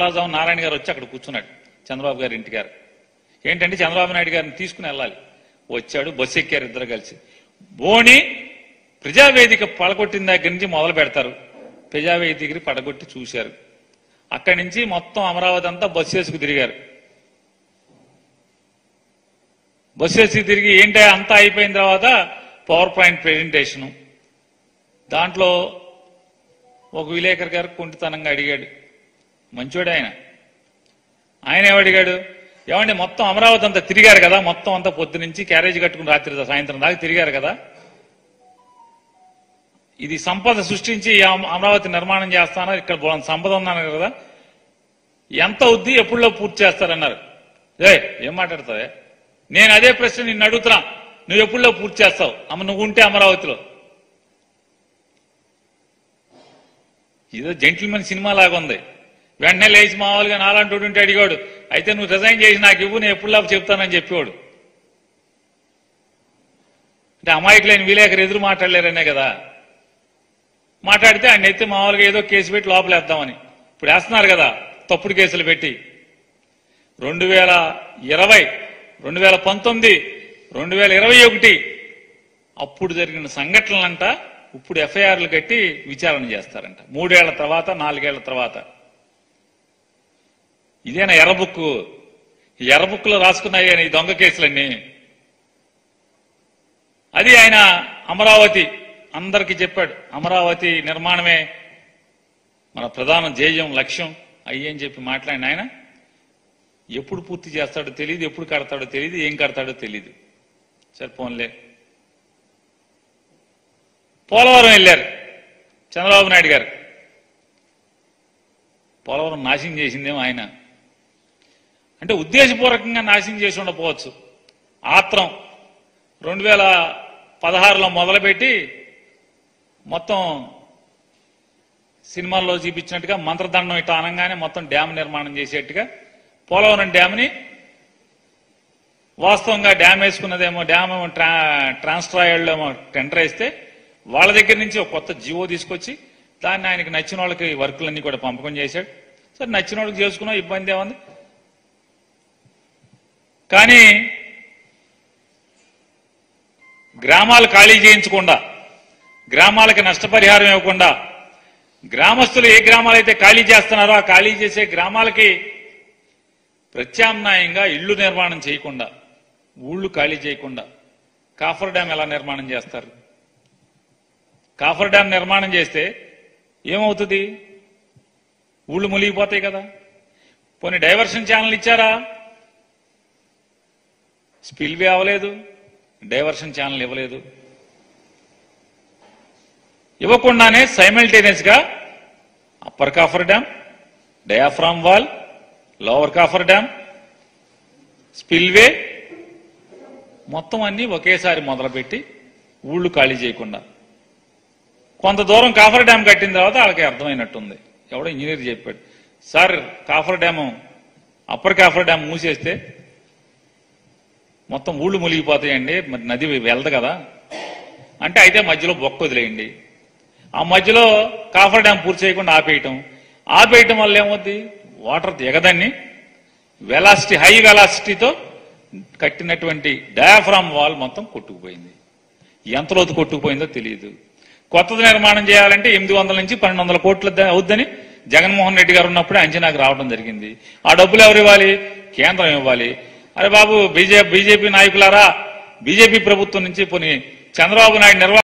తెల్లారుజాము నారాయణ గారు వచ్చి అక్కడ కూర్చున్నాడు చంద్రబాబు గారి ఇంటి గారు ఏంటంటే చంద్రబాబు నాయుడు గారిని తీసుకుని వెళ్ళాలి వచ్చాడు బస్సు ఎక్కారు ఇద్దరు కలిసి బోని ప్రజావేదిక పడగొట్టిన దగ్గర నుంచి మొదలు పెడతారు ప్రజావేదికని పడగొట్టి చూశారు అక్కడి నుంచి మొత్తం అమరావతి అంతా బస్సు వేసుకు తిరిగారు బస్సు వేసుకు తిరిగి ఏంటి అంతా అయిపోయిన తర్వాత పవర్ పాయింట్ ప్రెజెంటేషను దాంట్లో ఒక విలేకరు గారు కుంటితనంగా అడిగాడు మంచోడు ఆయన ఆయన ఏమడిగాడు ఏమండి మొత్తం అమరావతి అంతా తిరిగారు కదా మొత్తం అంతా పొద్దు నుంచి క్యారేజ్ కట్టుకుని రాత్రి దా- సాయంత్రం దాకా తిరిగారు కదా ఇది సంపద సృష్టించి ఈ అమ- అమరావతి నిర్మాణం చేస్తాను ఇక్కడ బోలంత సంపద ఉన్నాను కదా ఎంత అవుద్ది ఎప్పుడులో పూర్తి చేస్తారన్నారు ఏ ఏం మాట్లాడతావే నేను అదే ప్రశ్న నిన్ను అడుగుతున్నా నువ్వు ఎప్పుడులో పూర్తి చేస్తావు అమ్మ నువ్వు ఉంటే అమరావతిలో ఏదో జెంటిల్మెన్ సినిమా లాగా ఉంది వెంటనే లేచి మామూలుగా నాలాంటి వాడు ఉంటే అడిగాడు అయితే నువ్వు రిజైన్ చేసి నాకు ఇవ్వు నేను ఎప్పుడు చెప్తానని చెప్పేవాడు అంటే అమాయకులైన విలేకరు ఎదురు మాట్లాడలేరనే కదా మాట్లాడితే ఆయన ఎత్తి మామూలుగా ఏదో కేసు పెట్టి లోపలేద్దామని ఇప్పుడు వేస్తున్నారు కదా తప్పుడు కేసులు పెట్టి రెండు వేల ఇరవై రెండు వేల పంతొమ్మిది రెండు వేల ఇరవై ఒకటి అప్పుడు జరిగిన సంఘటనలంట ఇప్పుడు ఎఫ్ఐఆర్లు కట్టి విచారణ చేస్తారంట మూడేళ్ల తర్వాత నాలుగేళ్ల తర్వాత ఇదేనా ఎర్రబుక్కు ఈ ఎర్రబుక్కులో రాసుకున్నాయి ఈ దొంగ కేసులన్నీ అది ఆయన అమరావతి అందరికీ చెప్పాడు అమరావతి నిర్మాణమే మన ప్రధాన ధ్యేయం లక్ష్యం అయ్యని చెప్పి మాట్లాడిన ఆయన ఎప్పుడు పూర్తి చేస్తాడో తెలియదు ఎప్పుడు కడతాడో తెలియదు ఏం కడతాడో తెలియదు సరే పోన్లే పోలవరం వెళ్ళారు చంద్రబాబు నాయుడు గారు పోలవరం నాశనం చేసిందేమో ఆయన అంటే ఉద్దేశపూర్వకంగా నాశనం చేసి ఉండకపోవచ్చు ఆత్రం రెండు వేల పదహారులో మొదలుపెట్టి మొత్తం సినిమాల్లో చూపించినట్టుగా మంత్రదండం ఇట్లా అనగానే మొత్తం డ్యామ్ నిర్మాణం చేసేట్టుగా పోలవరం డ్యామ్ని వాస్తవంగా డ్యామ్ వేసుకున్నదేమో డ్యామ్ ఏమో ట్రా ట్రాన్స్ట్రాయల్ ఏమో టెండర్ వేస్తే వాళ్ళ దగ్గర నుంచి ఒక కొత్త జీవో తీసుకొచ్చి దాన్ని ఆయనకి నచ్చిన వాళ్ళకి వర్కులన్నీ కూడా పంపకం చేశాడు సరే నచ్చిన వాళ్ళకి చేసుకున్నా ఇబ్బంది ఏముంది కానీ గ్రామాలు ఖాళీ చేయించకుండా గ్రామాలకి నష్టపరిహారం ఇవ్వకుండా గ్రామస్తులు ఏ గ్రామాలైతే ఖాళీ చేస్తున్నారో ఆ ఖాళీ చేసే గ్రామాలకి ప్రత్యామ్నాయంగా ఇళ్లు నిర్మాణం చేయకుండా ఊళ్ళు ఖాళీ చేయకుండా కాఫర్ డ్యామ్ ఎలా నిర్మాణం చేస్తారు కాఫర్ డ్యామ్ నిర్మాణం చేస్తే ఏమవుతుంది ఊళ్ళు మునిగిపోతాయి కదా పోనీ డైవర్షన్ ఛానల్ ఇచ్చారా స్పిల్వే అవ్వలేదు డైవర్షన్ ఛానల్ ఇవ్వలేదు ఇవ్వకుండానే సైమల్టేనియస్ గా upper coffer dam diaphragm wall lower coffer dam spillway మొత్తం అన్ని ఒకేసారి మొదలుపెట్టి ఊళ్ళు ఖాళీ చేయకుండా కొంత దూరం కాఫర్ డ్యామ్ కట్టిన తర్వాత వాళ్ళకి అర్థమైనట్టుంది ఎవడో ఇంజనీర్ చెప్పాడు sir coffer dam upper coffer dam మూసేస్తే మొత్తం ఊళ్ళు మునిగిపోతాయండి మరి నది వెళ్దు కదా అంటే అయితే మధ్యలో బొక్క వదిలేయండి ఆ మధ్యలో కాఫర్ డ్యామ్ పూర్తి చేయకుండా ఆపేయటం ఆపేయటం వల్ల ఏమవుద్ది వాటర్ దిగదాన్ని వెలాసిటీ హై వెలాసిటీతో కట్టినటువంటి డయాఫ్రామ్ వాల్ మొత్తం కొట్టుకుపోయింది ఎంత లోతు కొట్టుకుపోయిందో తెలియదు కొత్తది నిర్మాణం చేయాలంటే ఎనిమిది వందల నుంచి పన్నెండు వందల కోట్లు ద- అవుద్దని జగన్మోహన్ రెడ్డి గారు ఉన్నప్పుడే అంచనాకు రావడం జరిగింది ఆ డబ్బులు ఎవరు ఇవ్వాలి కేంద్రం ఇవ్వాలి అరే బాబు బీజేపీ బీజేపీ నాయకులారా బీజేపీ ప్రభుత్వం నుంచి పోనీ చంద్రబాబు నాయుడు నిర్వహణ